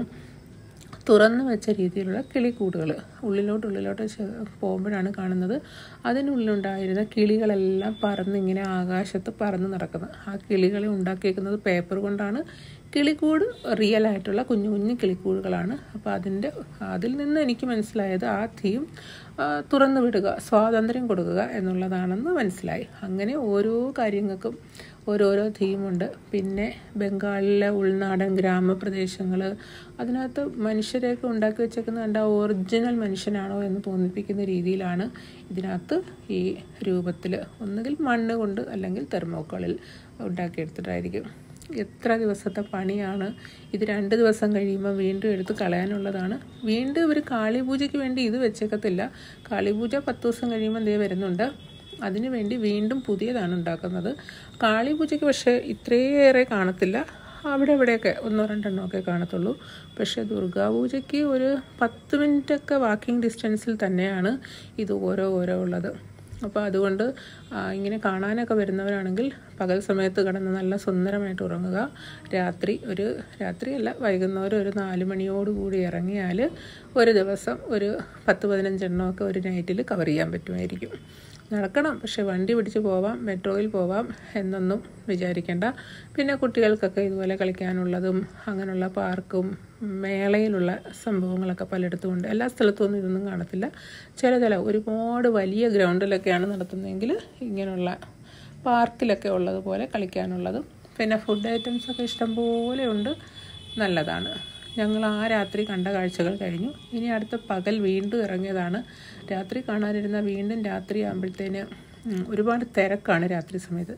തുറന്നു വെച്ച രീതിയിലുള്ള കിളിക്കൂടുകൾ ഉള്ളിലോട്ട് ഉള്ളിലോട്ട് ചെ- പോകുമ്പോഴാണ് കാണുന്നത് അതിനുള്ളിലുണ്ടായിരുന്ന കിളികളെല്ലാം പറന്നിങ്ങനെ ആകാശത്ത് പറന്ന് നടക്കുന്നത് ആ കിളികളെ ഉണ്ടാക്കിയേക്കുന്നത് പേപ്പർ കൊണ്ടാണ് കിളിക്കൂട് റിയൽ ആയിട്ടുള്ള കുഞ്ഞു കുഞ്ഞു കിളിക്കൂടുകളാണ് അപ്പോൾ അതിൻ്റെ അതിൽ നിന്ന് എനിക്ക് മനസ്സിലായത് ആ തീം ആ, തുറന്നു വിടുക സ്വാതന്ത്ര്യം കൊടുക്കുക എന്നുള്ളതാണെന്ന് മനസ്സിലായി അങ്ങനെ ഓരോ കാര്യങ്ങൾക്കും ഓരോരോ തീമുണ്ട് പിന്നെ ബംഗാളിലെ ഉൾനാടൻ ഗ്രാമപ്രദേശങ്ങൾ അതിനകത്ത് മനുഷ്യരെയൊക്കെ ഉണ്ടാക്കി വെച്ചേക്കുന്ന കണ്ട ഒറിജിനൽ മനുഷ്യനാണോ എന്ന് തോന്നിപ്പിക്കുന്ന രീതിയിലാണ് ഇതിനകത്ത് ഈ രൂപത്തിൽ ഒന്നുകിൽ മണ്ണ് കൊണ്ട് അല്ലെങ്കിൽ തെർമോക്കോളിൽ ഉണ്ടാക്കിയെടുത്തിട്ടായിരിക്കും എത്ര ദിവസത്തെ പണിയാണ് ഇത് രണ്ട് ദിവസം കഴിയുമ്പോൾ വീണ്ടും എടുത്ത് കളയാനുള്ളതാണ് വീണ്ടും ഇവർ കാളിപൂജയ്ക്ക് വേണ്ടി ഇത് വെച്ചേക്കത്തില്ല കാളിപൂജ പത്ത് ദിവസം കഴിയുമ്പോൾ ദേ വരുന്നുണ്ട് അതിനു വേണ്ടി വീണ്ടും പുതിയതാണ് ഉണ്ടാക്കുന്നത് കാളിപൂജയ്ക്ക് പക്ഷേ ഇത്രയേറെ കാണത്തില്ല അവിടെ ഇവിടെയൊക്കെ ഒന്നോ രണ്ടെണ്ണോ ഒക്കെ കാണത്തുള്ളൂ പക്ഷേ ദുർഗാപൂജയ്ക്ക് ഒരു പത്ത് മിനിറ്റൊക്കെ വാക്കിംഗ് ഡിസ്റ്റൻസിൽ തന്നെയാണ് ഇത് ഓരോ ഓരോ ഉള്ളത് അപ്പോൾ അതുകൊണ്ട് ആ, ഇങ്ങനെ കാണാനൊക്കെ വരുന്നവരാണെങ്കിൽ പകൽ സമയത്ത് കിടന്ന് നല്ല സുന്ദരമായിട്ട് ഉറങ്ങുക രാത്രി ഒരു രാത്രിയല്ല വൈകുന്നേരം ഒരു നാല് മണിയോടുകൂടി ഇറങ്ങിയാൽ ഒരു ദിവസം ഒരു പത്ത് പതിനഞ്ചെണ്ണമൊക്കെ ഒരു നൈറ്റിൽ കവർ ചെയ്യാൻ പറ്റുമായിരിക്കും നടക്കണം പക്ഷെ വണ്ടി പിടിച്ച് പോവാം മെട്രോയിൽ പോവാം എന്നൊന്നും വിചാരിക്കേണ്ട പിന്നെ കുട്ടികൾക്കൊക്കെ ഇതുപോലെ കളിക്കാനുള്ളതും അങ്ങനെയുള്ള പാർക്കും മേളയിലുള്ള സംഭവങ്ങളൊക്കെ പലയിടത്തും ഉണ്ട് എല്ലാ സ്ഥലത്തും ഇതൊന്നും കാണത്തില്ല ചില ചില ഒരുപാട് വലിയ ഗ്രൗണ്ടിലൊക്കെയാണ് നടത്തുന്നതെങ്കിൽ ഇങ്ങനെയുള്ള പാർക്കിലൊക്കെ ഉള്ളതുപോലെ കളിക്കാനുള്ളതും പിന്നെ ഫുഡ് ഐറ്റംസ് ഒക്കെ ഇഷ്ടംപോലെ ഉണ്ട് നല്ലതാണ് ഞങ്ങൾ ആ രാത്രി കണ്ട കാഴ്ചകൾ കഴിഞ്ഞു ഇനി അടുത്ത പകൽ വീണ്ടും ഇറങ്ങിയതാണ് രാത്രി കാണാനിരുന്ന വീണ്ടും രാത്രി ആകുമ്പോഴത്തേന് ഉം, ഒരുപാട് തിരക്കാണ് രാത്രി സമയത്ത്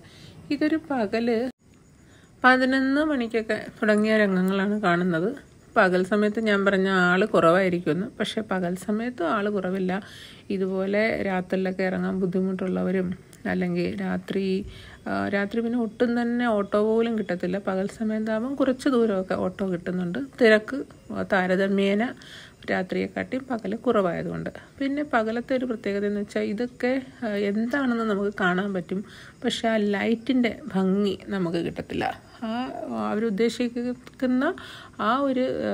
ഇതൊരു പകല് പതിനൊന്ന് മണിക്കൊക്കെ തുടങ്ങിയ രംഗങ്ങളാണ് കാണുന്നത് പകൽ സമയത്ത് ഞാൻ പറഞ്ഞ ആൾ കുറവായിരിക്കുമെന്ന് പക്ഷേ പകൽ സമയത്ത് ആൾ കുറവില്ല ഇതുപോലെ രാത്രിയിലൊക്കെ ഇറങ്ങാൻ ബുദ്ധിമുട്ടുള്ളവരും അല്ലെങ്കിൽ രാത്രി ആ, രാത്രി പിന്നെ ഒട്ടും തന്നെ ഓട്ടോ പോലും കിട്ടത്തില്ല പകൽ സമയത്താകുമ്പം കുറച്ച് ദൂരമൊക്കെ ഓട്ടോ കിട്ടുന്നുണ്ട് തിരക്ക് താരതമ്യേന രാത്രിയെക്കാട്ടി പകൽ കുറവായതുകൊണ്ട് പിന്നെ പകലത്തെ ഒരു പ്രത്യേകത എന്ന് വെച്ചാൽ ഇതൊക്കെ ആ, എന്താണെന്ന് നമുക്ക് കാണാൻ പറ്റും പക്ഷെ ആ ലൈറ്റിൻ്റെ ഭംഗി നമുക്ക് കിട്ടത്തില്ല ആ അവരുദ്ദേശിക്കുന്ന ആ ഒരു ആ,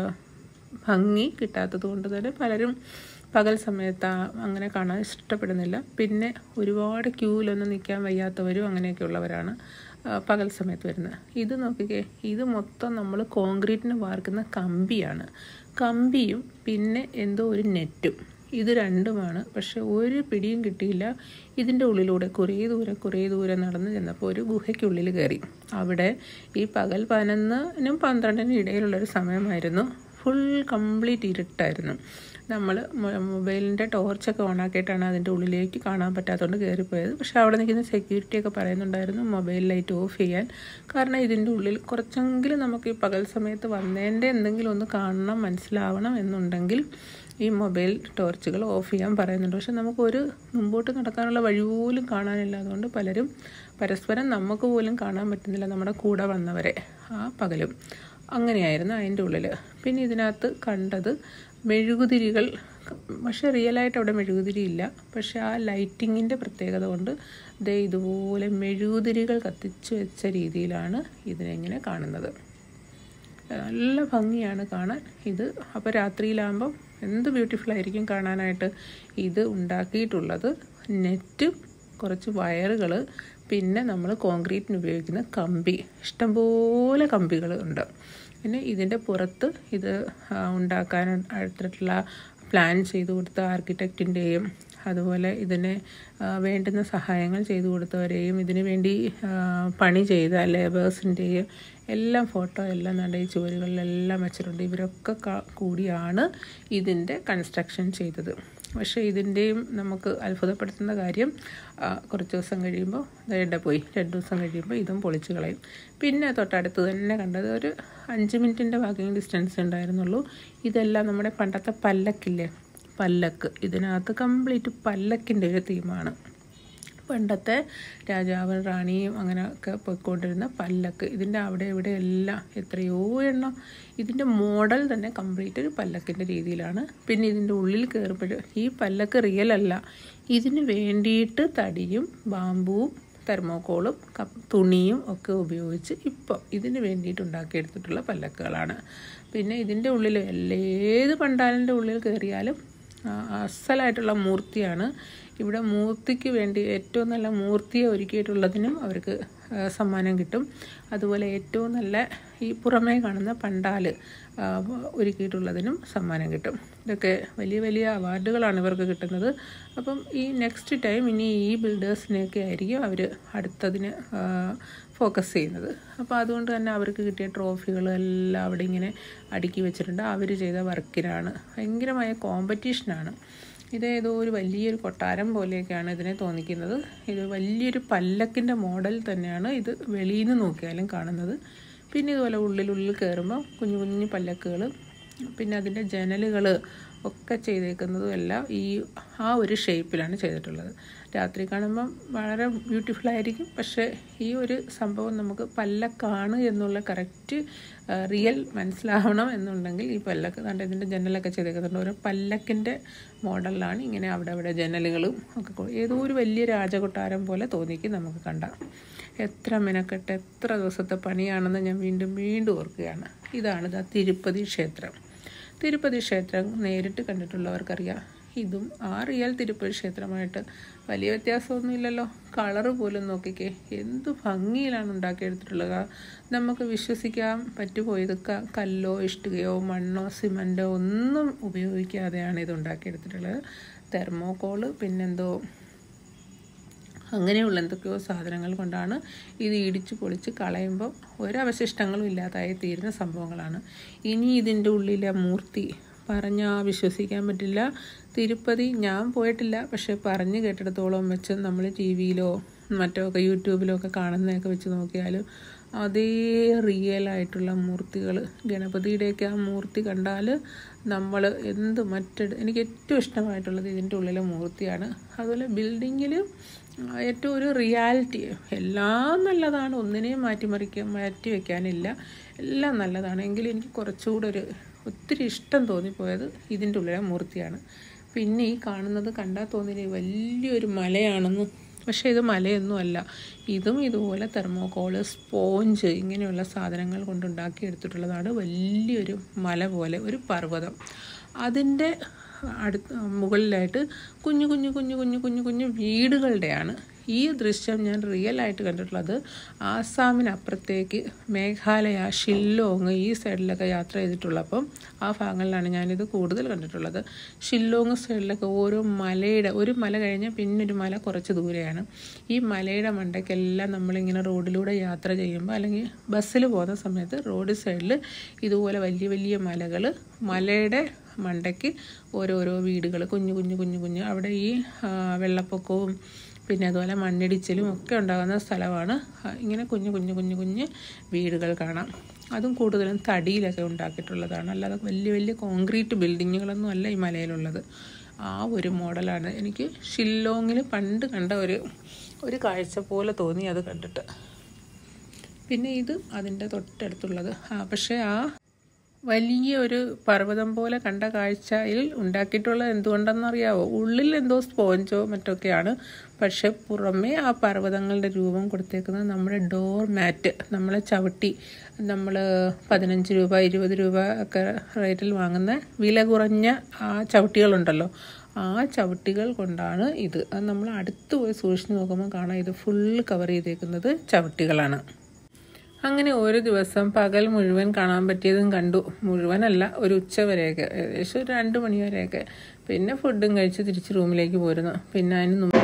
ഭംഗി കിട്ടാത്തത് കൊണ്ട് തന്നെ പലരും പകൽ സമയത്ത് ആ- അങ്ങനെ കാണാൻ ഇഷ്ടപ്പെടുന്നില്ല പിന്നെ ഒരുപാട് ക്യൂവിലൊന്നും നിൽക്കാൻ വയ്യാത്തവരും അങ്ങനെയൊക്കെയുള്ളവരാണ് ആ, പകൽ സമയത്ത് വരുന്നത് ഇത് നോക്കിക്കേ ഇത് മൊത്തം നമ്മൾ കോൺക്രീറ്റിന് വാർക്കുന്ന കമ്പിയാണ് കമ്പിയും പിന്നെ എന്തോ ഒരു നെറ്റും ഇത് രണ്ടുമാണ് പക്ഷെ ഒരു പിടിയും കിട്ടിയില്ല ഇതിൻ്റെ ഉള്ളിലൂടെ കുറേ ദൂരം കുറേ ദൂരം നടന്ന് ചെന്നപ്പോൾ ഒരു ഗുഹയ്ക്കുള്ളിൽ കയറി അവിടെ ഈ പകൽ പതിനൊന്നിനും പന്ത്രണ്ടിനും ഇടയിലുള്ളൊരു സമയമായിരുന്നു ഫുൾ കംപ്ലീറ്റ് ഇരുട്ടായിരുന്നു നമ്മൾ മൊബൈലിൻ്റെ ടോർച്ചൊക്കെ ഓണാക്കിയിട്ടാണ് അതിൻ്റെ ഉള്ളിലേക്ക് കാണാൻ പറ്റാത്തതുകൊണ്ട് കയറിപ്പോയത് പക്ഷേ അവിടെ നിൽക്കുന്ന സെക്യൂരിറ്റിയൊക്കെ പറയുന്നുണ്ടായിരുന്നു മൊബൈൽ ലൈറ്റ് ഓഫ് ചെയ്യാൻ കാരണം ഇതിൻ്റെ ഉള്ളിൽ കുറച്ചെങ്കിലും നമുക്ക് ഈ പകൽ സമയത്ത് വന്നതിൻ്റെ എന്തെങ്കിലും ഒന്ന് കാണണം മനസ്സിലാവണം എന്നുണ്ടെങ്കിൽ ഈ മൊബൈൽ ടോർച്ചുകൾ ഓഫ് ചെയ്യാൻ പറയുന്നുണ്ട് പക്ഷെ നമുക്കൊരു മുമ്പോട്ട് നടക്കാനുള്ള വഴി പോലും കാണാനില്ലാത്തതുകൊണ്ട് പലരും പരസ്പരം നമുക്ക് പോലും കാണാൻ പറ്റുന്നില്ല നമ്മുടെ കൂടെ വന്നവരെ ആ പകലും അങ്ങനെയായിരുന്നു അതിൻ്റെ ഉള്ളിൽ പിന്നെ ഇതിനകത്ത് കണ്ടത് മെഴുകുതിരികൾ പക്ഷേ റിയലായിട്ട് അവിടെ മെഴുകുതിരി ഇല്ല പക്ഷേ ആ ലൈറ്റിങ്ങിൻ്റെ പ്രത്യേകത കൊണ്ട് ദേ ഇതുപോലെ മെഴുകുതിരികൾ കത്തിച്ചു വെച്ച രീതിയിലാണ് ഇതിനെങ്ങനെ കാണുന്നത് നല്ല ഭംഗിയാണ് കാണാൻ ഇത് അപ്പോൾ രാത്രിയിലാകുമ്പം എന്ത് ബ്യൂട്ടിഫുൾ ആയിരിക്കും കാണാനായിട്ട് ഇത് ഉണ്ടാക്കിയിട്ടുള്ളത് നെറ്റ് കുറച്ച് വയറുകൾ പിന്നെ നമ്മൾ കോൺക്രീറ്റിന് ഉപയോഗിക്കുന്ന കമ്പി ഇഷ്ടംപോലെ കമ്പികൾ ഉണ്ട് പിന്നെ ഇതിൻ്റെ പുറത്ത് ഇത് ആ, ഉണ്ടാക്കാൻ അടുത്തിട്ടുള്ള പ്ലാൻ ചെയ്തു കൊടുത്ത ആർക്കിടെക്റ്റിൻ്റെയും അതുപോലെ ഇതിന് ആ, വേണ്ടുന്ന സഹായങ്ങൾ ചെയ്തു കൊടുത്തവരെയും ഇതിനു വേണ്ടി ആ, പണി ചെയ്ത ലേബേഴ്സിൻ്റെയും എല്ലാം ഫോട്ടോ എല്ലാം നട ഈ ചുവരുകളിലെല്ലാം വെച്ചിട്ടുണ്ട് ഇവരൊക്കെ ക- കൂടിയാണ് ഇതിൻ്റെ കൺസ്ട്രക്ഷൻ ചെയ്തത് പക്ഷേ ഇതിൻ്റെയും നമുക്ക് അത്ഭുതപ്പെടുത്തുന്ന കാര്യം ആ, കുറച്ച് ദിവസം കഴിയുമ്പോൾ വേണ്ട പോയി രണ്ട് ദിവസം കഴിയുമ്പോൾ ഇതും പൊളിച്ച് കളയും പിന്നെ തൊട്ടടുത്ത് തന്നെ കണ്ടത് ഒരു അഞ്ച് മിനിറ്റിൻ്റെ വാക്കിംഗ് ഡിസ്റ്റൻസ് ഉണ്ടായിരുന്നുള്ളൂ ഇതെല്ലാം നമ്മുടെ പണ്ടത്തെ പല്ലക്കില്ലേ പല്ലക്ക് ഇതിനകത്ത് കംപ്ലീറ്റ് പല്ലക്കിൻ്റെ ഒരു തീമാണ് പണ്ടത്തെ രാജാവും റാണിയും അങ്ങനെയൊക്കെ പോയിക്കൊണ്ടിരുന്ന പല്ലക്ക് ഇതിൻ്റെ അവിടെ ഇവിടെ എല്ലാം എത്രയോ എണ്ണം ഇതിൻ്റെ മോഡൽ തന്നെ കംപ്ലീറ്റ് ഒരു പല്ലക്കിൻ്റെ രീതിയിലാണ് പിന്നെ ഇതിൻ്റെ ഉള്ളിൽ കയറുമ്പോൾ ഈ പല്ലക്ക് റിയൽ അല്ല ഇതിന് വേണ്ടിയിട്ട് തടിയും ബാമ്പുവും തെർമോക്കോളും കപ്പ് തുണിയും ഒക്കെ ഉപയോഗിച്ച് ഇപ്പോൾ ഇതിന് വേണ്ടിയിട്ട് ഉണ്ടാക്കിയെടുത്തിട്ടുള്ള പല്ലക്കുകളാണ് പിന്നെ ഇതിൻ്റെ ഉള്ളിൽ ഏത് പണ്ടാലിൻ്റെ ഉള്ളിൽ കയറിയാലും ആ, അസലായിട്ടുള്ള മൂർത്തിയാണ് ഇവിടെ മൂർത്തിക്ക് വേണ്ടി ഏറ്റവും നല്ല മൂർത്തിയെ ഒരുക്കിയിട്ടുള്ളതിനും അവർക്ക് ആ, സമ്മാനം കിട്ടും അതുപോലെ ഏറ്റവും നല്ല ഈ പുറമേ കാണുന്ന പണ്ടാല് ആ, ഒരുക്കിയിട്ടുള്ളതിനും സമ്മാനം കിട്ടും ഇതൊക്കെ വലിയ വലിയ അവാർഡുകളാണ് ഇവർക്ക് കിട്ടുന്നത് അപ്പം ഈ നെക്സ്റ്റ് ടൈം ഇനി ഈ ബിൽഡേഴ്സിനെയൊക്കെ ആയിരിക്കും അവർ അടുത്തതിന് ഫോക്കസ് ചെയ്യുന്നത് അപ്പോൾ അതുകൊണ്ട് തന്നെ അവർക്ക് കിട്ടിയ ട്രോഫികൾ എല്ലാം അവിടെ ഇങ്ങനെ അടുക്കി വെച്ചിട്ടുണ്ട് അവർ ചെയ്ത വർക്കിനാണ് ഭയങ്കരമായ കോമ്പറ്റീഷനാണ് ഇത് ഏതോ ഒരു വലിയൊരു കൊട്ടാരം പോലെയൊക്കെയാണ് ഇതിനെ തോന്നിക്കുന്നത് ഇത് വലിയൊരു പല്ലക്കിൻ്റെ മോഡൽ തന്നെയാണ് ഇത് വെളിയിൽ നിന്ന് നോക്കിയാലും കാണുന്നത് പിന്നെ ഇതുപോലെ ഉള്ളിലുള്ളിൽ കയറുമ്പോൾ കുഞ്ഞു കുഞ്ഞു പല്ലക്കുകൾ പിന്നെ അതിൻ്റെ ജനലുകൾ ഒക്കെ ചെയ്തേക്കുന്നതും എല്ലാം ഈ ആ ഒരു ഷേപ്പിലാണ് ചെയ്തിട്ടുള്ളത് രാത്രി കാണുമ്പം വളരെ ബ്യൂട്ടിഫുൾ ആയിരിക്കും പക്ഷേ ഈ ഒരു സംഭവം നമുക്ക് പല്ലക്കാണ് എന്നുള്ള കറക്റ്റ് റിയൽ മനസ്സിലാവണം എന്നുണ്ടെങ്കിൽ ഈ പല്ലക്ക് കണ്ട് ഇതിൻ്റെ ജനലൊക്കെ ചെയ്തേക്കുന്നുണ്ട് ഓരോ പല്ലക്കിൻ്റെ മോഡലിലാണ് ഇങ്ങനെ അവിടെ അവിടെ ജനലുകളും ഒക്കെ കൊ- ഏതോ ഒരു വലിയ രാജകൊട്ടാരം പോലെ തോന്നിക്കും നമുക്ക് കണ്ട എത്ര മെനക്കെട്ട് എത്ര ദിവസത്തെ പണിയാണെന്ന് ഞാൻ വീണ്ടും വീണ്ടും ഓർക്കുകയാണ് ഇതാണ് ഇതാ തിരുപ്പതി ക്ഷേത്രം തിരുപ്പതി ക്ഷേത്രം നേരിട്ട് കണ്ടിട്ടുള്ളവർക്കറിയാം ഇതും ആ റിയൽ തിരുപ്പതി ക്ഷേത്രമായിട്ട് വലിയ വ്യത്യാസമൊന്നുമില്ലല്ലോ കളറ് പോലും നോക്കിക്കേ എന്ത് ഭംഗിയിലാണ് ഉണ്ടാക്കിയെടുത്തിട്ടുള്ളത് നമുക്ക് വിശ്വസിക്കാൻ പറ്റുമോ ഇത് ക- കല്ലോ ഇഷ്ടികയോ മണ്ണോ സിമൻറ്റോ ഒന്നും ഉപയോഗിക്കാതെയാണ് ഇത് ഉണ്ടാക്കിയെടുത്തിട്ടുള്ളത് തെർമോക്കോള് പിന്നെന്തോ അങ്ങനെയുള്ള എന്തൊക്കെയോ സാധനങ്ങൾ കൊണ്ടാണ് ഇത് ഇടിച്ച് പൊളിച്ച് കളയുമ്പോൾ ഒരവശിഷ്ടങ്ങളും ഇല്ലാതായി തീരുന്ന സംഭവങ്ങളാണ് ഇനി ഇതിൻ്റെ ഉള്ളിലെ മൂർത്തി പറഞ്ഞാൽ വിശ്വസിക്കാൻ പറ്റില്ല തിരുപ്പതി ഞാൻ പോയിട്ടില്ല പക്ഷെ പറഞ്ഞു കേട്ടിടത്തോളം വെച്ച് നമ്മൾ ടി വിയിലോ മറ്റൊക്കെ യൂട്യൂബിലൊക്കെ കാണുന്നതൊക്കെ വെച്ച് നോക്കിയാലും അതേ റിയൽ ആയിട്ടുള്ള മൂർത്തികൾ ഗണപതിയുടെയൊക്കെ ആ മൂർത്തി കണ്ടാൽ നമ്മൾ എന്ത് മറ്റൊരു എനിക്ക് ഏറ്റവും ഇഷ്ടമായിട്ടുള്ളത് ഇതിൻ്റെ ഉള്ളിലെ മൂർത്തിയാണ് അതുപോലെ ബിൽഡിങ്ങിൽ ഏറ്റവും ഒരു റിയാലിറ്റി എല്ലാം നല്ലതാണ് ഒന്നിനെയും മാറ്റിമറിക്കാൻ മാറ്റി വയ്ക്കാനില്ല എല്ലാം നല്ലതാണ് എങ്കിലും എനിക്ക് കുറച്ചുകൂടെ ഒരു ഒത്തിരി ഇഷ്ടം തോന്നിപ്പോയത് ഇതിൻ്റെ ഉള്ളിലെ മൂർത്തിയാണ് പിന്നെ ഈ കാണുന്നത് കണ്ടാൽ തോന്നിയത് വലിയൊരു മലയാണെന്ന് പക്ഷേ ഇത് മലയൊന്നും അല്ല ഇതും ഇതുപോലെ തെർമോകോള് സ്പോഞ്ച് ഇങ്ങനെയുള്ള സാധനങ്ങൾ കൊണ്ടുണ്ടാക്കിയെടുത്തിട്ടുള്ളതാണ് വലിയൊരു മല പോലെ ഒരു പർവ്വതം അതിൻ്റെ അടുത്ത് മുകളിലായിട്ട് കുഞ്ഞു കുഞ്ഞു കുഞ്ഞു കുഞ്ഞു കുഞ്ഞു കുഞ്ഞു വീടുകളുടെയാണ് ഈ ദൃശ്യം ഞാൻ റിയൽ ആയിട്ട് കണ്ടിട്ടുള്ളത് ആസാമിനപ്പുറത്തേക്ക് മേഘാലയ ഷില്ലോങ് ഈ സൈഡിലൊക്കെ യാത്ര ചെയ്തിട്ടുള്ളപ്പം ആ ഭാഗങ്ങളിലാണ് ഞാനിത് കൂടുതൽ കണ്ടിട്ടുള്ളത് ഷില്ലോങ് സൈഡിലൊക്കെ ഓരോ മലയുടെ ഒരു മല കഴിഞ്ഞാൽ പിന്നൊരു മല കുറച്ച് ദൂരെയാണ് ഈ മലയുടെ മണ്ടയ്ക്കെല്ലാം നമ്മളിങ്ങനെ റോഡിലൂടെ യാത്ര ചെയ്യുമ്പോൾ അല്ലെങ്കിൽ ബസ്സിൽ പോകുന്ന സമയത്ത് റോഡ് സൈഡിൽ ഇതുപോലെ വലിയ വലിയ മലകൾ മലയുടെ മണ്ടയ്ക്ക് ഓരോരോ വീടുകൾ കുഞ്ഞു കുഞ്ഞു കുഞ്ഞു കുഞ്ഞു അവിടെ ഈ ആ, വെള്ളപ്പൊക്കവും പിന്നെ അതുപോലെ മണ്ണിടിച്ചിലും ഒക്കെ ഉണ്ടാകുന്ന സ്ഥലമാണ് ആ, ഇങ്ങനെ കുഞ്ഞു കുഞ്ഞു കുഞ്ഞു കുഞ്ഞ് വീടുകൾ കാണാം അതും കൂടുതലും തടിയിലൊക്കെ ഉണ്ടാക്കിയിട്ടുള്ളതാണ് അല്ലാതെ വലിയ വലിയ കോൺക്രീറ്റ് ബിൽഡിങ്ങുകളൊന്നും അല്ല ഈ മലയിലുള്ളത് ആ ഒരു മോഡലാണ് എനിക്ക് ഷില്ലോങ്ങിൽ പണ്ട് കണ്ട ഒരു ഒരു കാഴ്ച പോലെ തോന്നി അത് കണ്ടിട്ട് പിന്നെ ഇത് അതിൻ്റെ തൊട്ടടുത്തുള്ളത് ആ പക്ഷേ ആ വലിയ ഒരു പർവ്വതം പോലെ കണ്ട കാഴ്ചയിൽ ഉണ്ടാക്കിയിട്ടുള്ളത് എന്തുകൊണ്ടെന്നറിയാവോ ഉള്ളിൽ എന്തോ സ്പോഞ്ചോ മറ്റൊക്കെയാണ് പക്ഷെ പുറമേ ആ പർവ്വതങ്ങളുടെ രൂപം കൊടുത്തേക്കുന്നത് നമ്മുടെ ഡോർ മാറ്റ് നമ്മളെ ചവിട്ടി നമ്മൾ പതിനഞ്ച് രൂപ ഇരുപത് രൂപ ഒക്കെ റേറ്റിൽ വാങ്ങുന്ന വില കുറഞ്ഞ ആ ചവിട്ടികളുണ്ടല്ലോ ആ ചവിട്ടികൾ കൊണ്ടാണ് ഇത് അത് നമ്മൾ അടുത്ത് പോയി സൂക്ഷിച്ച് നോക്കുമ്പോൾ കാണാം ഇത് ഫുള്ള് കവർ ചെയ്തേക്കുന്നത് ചവിട്ടികളാണ് അങ്ങനെ ഒരു ദിവസം പകൽ മുഴുവൻ കാണാൻ പറ്റിയതും കണ്ടു മുഴുവനല്ല ഒരു ഉച്ച വരെയൊക്കെ ഏകദേശം ഒരു രണ്ട് മണി വരെയൊക്കെ പിന്നെ ഫുഡും കഴിച്ച് തിരിച്ച് റൂമിലേക്ക് പോരുന്നു പിന്നെ അതിന് മുമ്പ്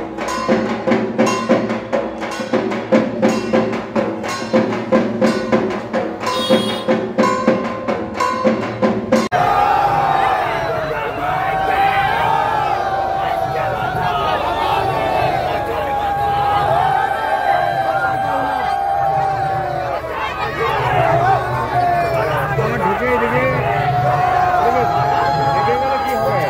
আমার ঢুকে এদিকে এদিকে ঢুকে গেলে কি হবে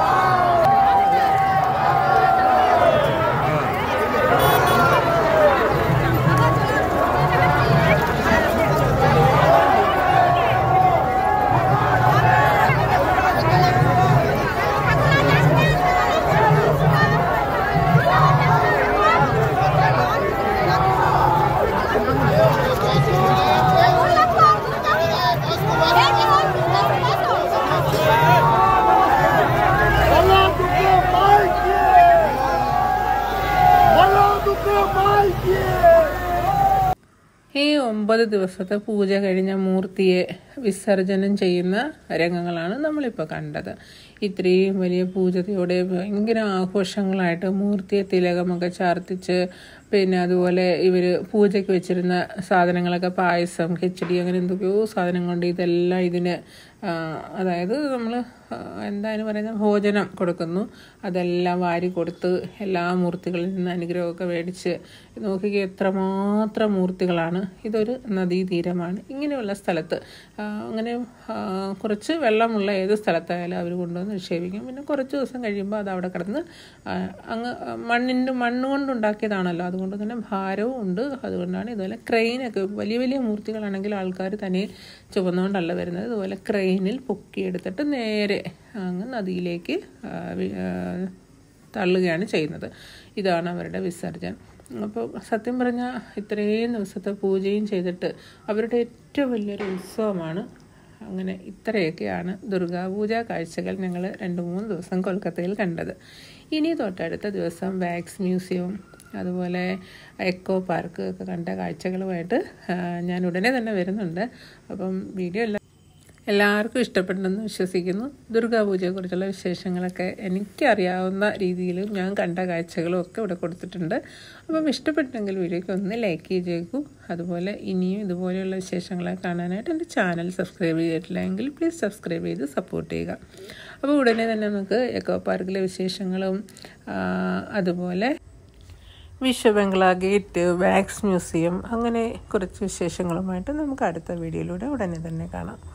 ഈ ഒമ്പത് ദിവസത്തെ പൂജ കഴിഞ്ഞ മൂർത്തിയെ വിസർജനം ചെയ്യുന്ന രംഗങ്ങളാണ് നമ്മളിപ്പോൾ കണ്ടത് ഇത്രയും വലിയ പൂജയോടെ ഭയങ്കര ആഘോഷങ്ങളായിട്ട് മൂർത്തിയെ തിലകമൊക്കെ ചാർത്തിച്ച് പിന്നെ അതുപോലെ ഇവർ പൂജയ്ക്ക് വെച്ചിരുന്ന സാധനങ്ങളൊക്കെ പായസം കിച്ചടി അങ്ങനെ എന്തൊക്കെയോ സാധനം കൊണ്ട് ഇതെല്ലാം ഇതിന് ആ, അതായത് നമ്മൾ എന്തായാലും പറയുന്ന ഭോജനം കൊടുക്കുന്നു അതെല്ലാം വാരി കൊടുത്ത് എല്ലാ മൂർത്തികളിൽ നിന്ന് അനുഗ്രഹമൊക്കെ മേടിച്ച് നോക്കിക്കുക എത്രമാത്രം മൂർത്തികളാണ് ഇതൊരു നദീതീരമാണ് ഇങ്ങനെയുള്ള സ്ഥലത്ത് ആ, അങ്ങനെ ആ, കുറച്ച് വെള്ളമുള്ള ഏത് സ്ഥലത്തായാലും അവർ കൊണ്ടുവന്ന് നിക്ഷേപിക്കും പിന്നെ കുറച്ച് ദിവസം കഴിയുമ്പോൾ അത് അവിടെ കിടന്ന് ആ, അങ്ങ് മണ്ണിൻ്റെ മണ്ണ് കൊണ്ടുണ്ടാക്കിയതാണല്ലോ അതുകൊണ്ട് തന്നെ ഭാരവും ഉണ്ട് അതുകൊണ്ടാണ് ഇതുപോലെ ക്രെയിനൊക്കെ വലിയ വലിയ മൂർത്തികളാണെങ്കിൽ ആൾക്കാർ തന്നെ ചുവന്നുകൊണ്ടല്ല വരുന്നത് ഇതുപോലെ ക്രെയിനിൽ പൊക്കിയെടുത്തിട്ട് നേരെ അങ്ങ് നദിയിലേക്ക് ആ, വി- ആ, തള്ളുകയാണ് ചെയ്യുന്നത് ഇതാണ് അവരുടെ വിസർജനം അപ്പോൾ സത്യം പറഞ്ഞാൽ ഇത്രയും ദിവസത്തെ പൂജയും ചെയ്തിട്ട് അവരുടെ ഏറ്റവും വലിയൊരു ഉത്സവമാണ് അങ്ങനെ ഇത്രയൊക്കെയാണ് ദുർഗാപൂജ കാഴ്ചകൾ ഞങ്ങൾ രണ്ട് മൂന്ന് ദിവസം കൊൽക്കത്തയിൽ കണ്ടത് ഇനി തൊട്ടടുത്ത ദിവസം വാക്സ് മ്യൂസിയം അതുപോലെ എക്കോ പാർക്ക് ഒക്കെ കണ്ട കാഴ്ചകളുമായിട്ട് ആ, ഞാൻ ഉടനെ തന്നെ വരുന്നുണ്ട് അപ്പം വീഡിയോ എല്ലാം എല്ലാവർക്കും ഇഷ്ടപ്പെട്ടെന്ന് വിശ്വസിക്കുന്നു ദുർഗാപൂജയെക്കുറിച്ചുള്ള വിശേഷങ്ങളൊക്കെ എനിക്കറിയാവുന്ന രീതിയിലും ഞാൻ കണ്ട കാഴ്ചകളും ഒക്കെ ഇവിടെ കൊടുത്തിട്ടുണ്ട് അപ്പം ഇഷ്ടപ്പെട്ടെങ്കിൽ വീഡിയോയ്ക്ക് ഒന്ന് ലൈക്ക് ചെയ്തേക്കൂ അതുപോലെ ഇനിയും ഇതുപോലെയുള്ള വിശേഷങ്ങളെ കാണാനായിട്ട് എൻ്റെ ചാനൽ സബ്സ്ക്രൈബ് ചെയ്തിട്ടില്ല എങ്കിൽ പ്ലീസ് സബ്സ്ക്രൈബ് ചെയ്ത് സപ്പോർട്ട് ചെയ്യുക അപ്പോൾ ഉടനെ തന്നെ നമുക്ക് എക്കോ പാർക്കിലെ വിശേഷങ്ങളും ആ, അതുപോലെ വിശ്വബംഗ്ല ഗേറ്റ് വാക്സ് മ്യൂസിയം അങ്ങനെ കുറച്ച് വിശേഷങ്ങളുമായിട്ട് നമുക്ക് അടുത്ത വീഡിയോയിലൂടെ ഉടനെ തന്നെ കാണാം